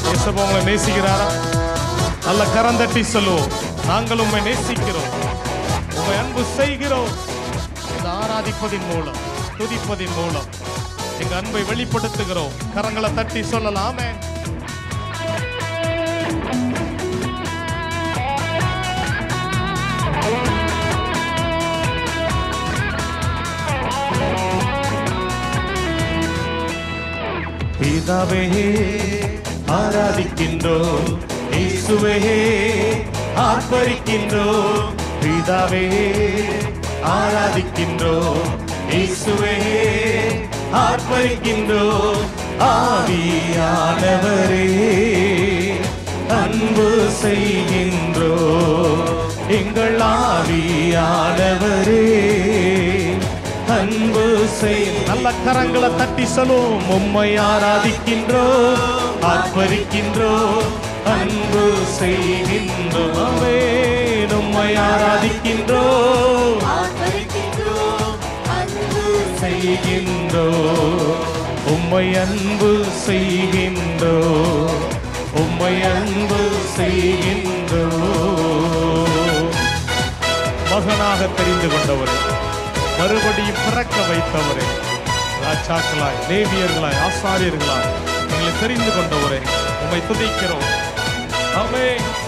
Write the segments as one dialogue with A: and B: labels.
A: இயேசுப்பா உங்களை நேசிக்கிறாரா நல்ல கரந்தட்டி சொல்லுவோம் நாங்கள் உண்மை நேசிக்கிறோம் உண்மை அன்பு செய்கிறோம் இந்த ஆராதிப்பதின் மூலம் துதிப்பதின் மூலம் எங்க அன்பை வெளிப்படுத்துகிறோம் கரங்களை தட்டி சொல்லலாமே பிதாவே ஆராதிக்கின்றோம் இயேசுவே ஆர்ப்பரிக்கின்றோம் பிதாவே ஆராதிக்கின்றோம் இயேசுவே ஆர்ப்பரிக்கின்றோம் ஆவியானவரே அன்பு செய்கின்றோம் எங்கள் ஆவியானவரே அன்பு செய் நல்ல கரங்களை தட்டி சொல்லுவோம் உம்மை ஆராதிக்கின்றோம் ஆர்ப்பரிக்கின்றோம் அன்பு செய்கின்றோம் ஆமென். உம்மை ஆராதிக்கின்றோம் செய்கின்றோம் உம்மை அன்பு செய்கின்றோம் உம்மை அன்பு செய்கின்றோம் மகனாக தெரிந்து கொண்டவரே மறுபடியும் பிறக்க வைத்தவரே ராஜாக்களாய் லேவியர்களாய் ஆசாரியர்களாய் எங்களை தெரிந்து கொண்டவரே உம்மை துதிக்கிறோம் ஆமே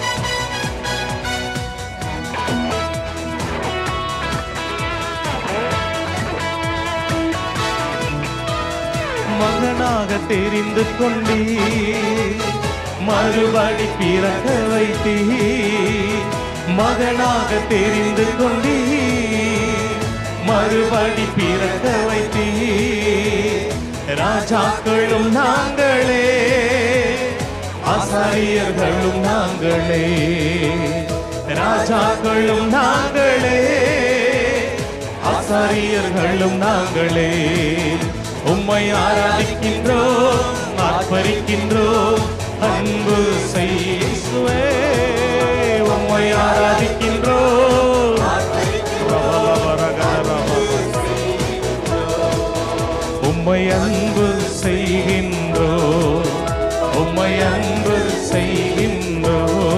A: மகனாக தெரிந்து கொண்டீ மறுபடி பிறக்க வைத்தீ மகனாக தெரிந்து கொண்டீ மறுபடி பிறக்க வைத்தீ ராஜாக்களும் நாங்களே ஆசாரியர்களும் நாங்களே ராஜாக்களும் நாங்களே ஆசாரியர்களும் நாங்களே உம்மை ஆராதிக்கின்றோம் ஆர்ப்பரிக்கின்றோம் அன்பு செய்சுவே உம்மை ஆராதிக்கின்றோம் உம்மை அன்பு செய்கின்றோ உம்மை அன்பு செய்கின்றோ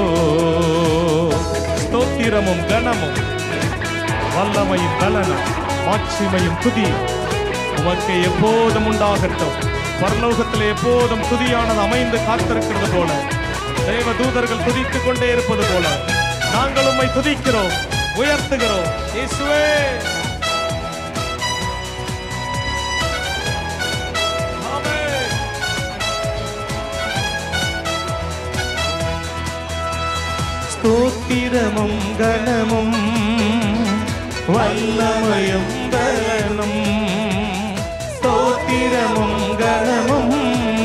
A: ஸ்தோத்திரமும் கனமும் வல்லமையும் பலனும் மாட்சிமையும் துதி உமக்கு எப்போதும் உண்டாகட்டும் பரலோகத்திலே எப்போதும் துதியானது அமைந்து காத்திருக்கிறது போல தேவ தூதர்கள் துதித்துக் கொண்டே இருப்பது போல நாங்கள் உம்மை துதிக்கிறோம் உயர்த்துகிறோம் இயேசுவே ஆமென். ஸ்தோத்திரமும் கனமும் வல்லமையும் பலனும் ஸ்தோத்திரமும் கனமும்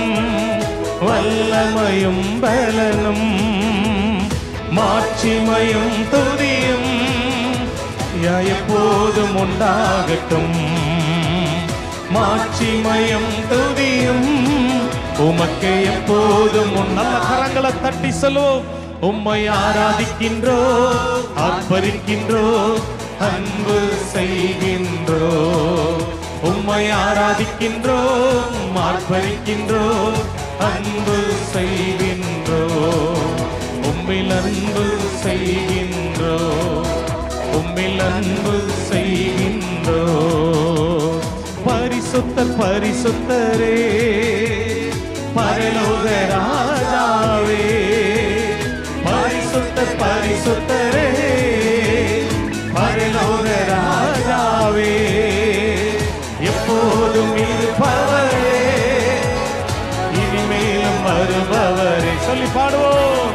A: வல்லமையும் பலனும் மாட்சிமையும் துதியும் யா எப்போதும் உண்டாகட்டும் மாட்சிமையும் துதியும் உமக்கு எப்போதும் உன் நல்ல கரங்களை தட்டி சொல்லுவோம் உம்மை ஆராதிக்கின்றோ ஆர்ப்பரிக்கின்றோ அன்பு செய்கின்றோ உம்மை ஆராதிக்கின்றோ ஆர்ப்பரிக்கின்றோ அன்பு செய்கின்றோ உம்மில் அன்பு செய்கின்றோ உம்மில் அன்பு செய்கின்றோ பரிசுத்தர் பரிசுத்தரே பரலோக ராஜாவே பரிசுத்தர் பரிசுத்தரே பரலோக ராஜாவே எப்போதும் இருப்பவரே இனிமேலும் வருபவரே சொல்லி பாடுவோம்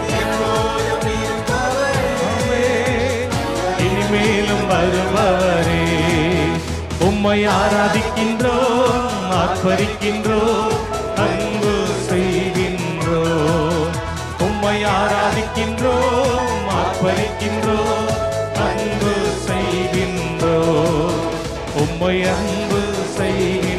A: ஆமென். இனிமேலும் வருபவரே உம்மை ஆராதிக்கின்றோம் ஆர்ப்பரிக்கின்றோம் அன்பு செய்கின்றோம் உம்மை ஆராதிக்கின்றோம் ஆர்ப்பரிக்கின்றோம் அன்பு செய்கின்றோம் உம்மை அன்பு செய்கின்றோம்